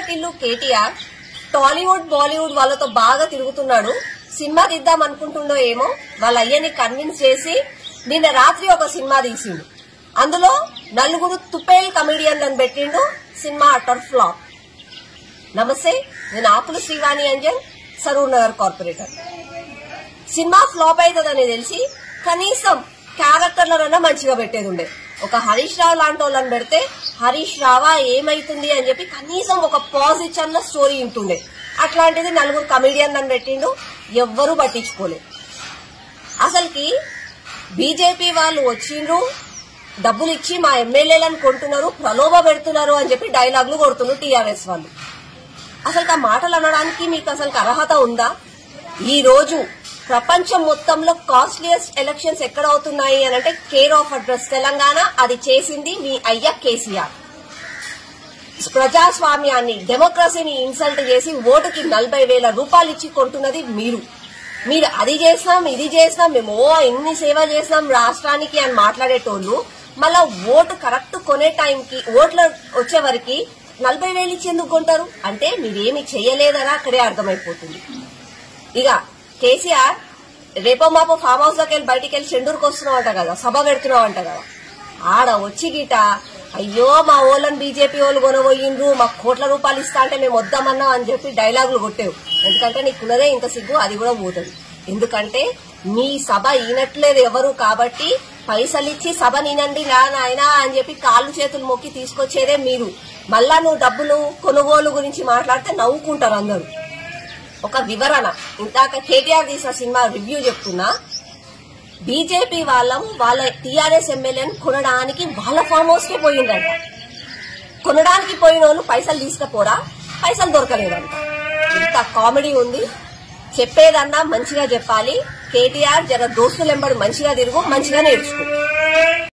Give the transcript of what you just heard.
kill KTR Tollywood Bollywood వాళ్ళతో బాగా తిరుగుతున్నాడు సినిమా తీద్దాం అనుకుంటుండో ఏమో వాళ్ళ అయ్యని కన్విన్స్ చేసి నిన్న రాత్రి ఒక సినిమా తీసిండు అందులో నలుగురు తుపేల్ కమెడియన్లను పెట్టిండు సినిమా అటర్ ఫ్లాప్ నమస్తే నేను ఆకులు Srivani Anjan Saroor Nagar corporator cinema flop అవుతుందని తెలిసి కనీసం క్యారెక్టర్లనన్నా మంచిగా పెట్టేది ఉండే ఒక హరీష్ రావు లాంటి వాళ్ళని పెడితే హరీష్ రావా ఏమైతుంది అని చెప్పి కనీసం ఒక పాజిటివ్ అన్న స్టోరీ ఉంటుండే అట్లాంటిది నలుగురు కమెడియన్ అని పెట్టిండు ఎవ్వరూ పట్టించుకోలేదు అసలుకి బీజేపీ వాళ్ళు వచ్చిండ్రు డబ్బులు ఇచ్చి మా ఎమ్మెల్యేలను కొంటున్నారు ప్రలోభ పెడుతున్నారు అని చెప్పి డైలాగులు కొడుతున్నారు టీఆర్ఎస్ వాళ్ళు అసలు ఆ మాటలు అనడానికి మీకు అసలు అర్హత ఉందా ఈ రోజు ప్రపంచం మొత్తంలో కాస్ట్లియస్ట్ ఎలక్షన్స్ ఎక్కడ అవుతున్నాయి అని అంటే కేర్ ఆఫ్ అడ్రస్ తెలంగాణ అది చేసింది మీ అయ్య కేసీఆర్ ప్రజాస్వామ్యాన్ని డెమోక్రసీని ఇన్సల్ట్ చేసి ఓటుకి నలభై వేల రూపాయలు ఇచ్చి కొంటున్నది మీరు మీరు అది చేసినాం ఇది చేసినాం మేము ఓ ఇన్ని సేవ చేసినాం రాష్ట్రానికి అని మాట్లాడేటోళ్ళు మళ్ళా ఓటు కరెక్ట్ కొనే టైంకి ఓట్ల వచ్చే వరకు నలభై వేలు ఇచ్చి ఎందుకు కొంటారు అంటే మీరేమి చేయలేదని అక్కడే అర్థమైపోతుంది ఇక కేసీఆర్ రేపో మాపో ఫామ్ హౌస్ లోకి వెళ్ళి బయటికి వెళ్ళి చెండూరుకు వస్తున్నావు అంట కదా సభ పెడుతున్నావు అంట కదా ఆడ వచ్చి గిట అయ్యో మా ఓళ్ళని బీజేపీ వాళ్ళు కొనబోయిండ్రు మాకు కోట్ల రూపాయలు ఇస్తా అంటే మేము వద్దామన్నాం అని చెప్పి డైలాగులు కొట్టేవు ఎందుకంటే నీకున్నదే ఇంత సిగ్గు అది కూడా పోతుంది ఎందుకంటే మీ సభ ఈనట్లేదు ఎవరు కాబట్టి పైసలు ఇచ్చి సభ నీనండి రా నాయనా అని చెప్పి కాళ్ళు చేతులు మొక్కి తీసుకొచ్చేదే మీరు మళ్ళా నువ్వు డబ్బులు కొనుగోలు గురించి మాట్లాడితే నవ్వుకుంటారు అందరూ ఒక వివరణ ఇందాక కేటీఆర్ తీసిన సినిమా రివ్యూ చెప్తున్నా బీజేపీ వాళ్ళం వాళ్ళ టీఆర్ఎస్ ఎమ్మెల్యేని కొనడానికి వాళ్ళ ఫామ్ హౌస్ కే పోయిందంట కొనడానికి పోయిన వాళ్ళు పైసలు తీసుకపోరా పైసలు దొరకలేదంట ఇంత కామెడీ ఉంది చెప్పేదన్నా మంచిగా చెప్పాలి కేటీఆర్ జర దోస్తులెంబడి మంచిగా తిరుగు మంచిగా నేర్చుకో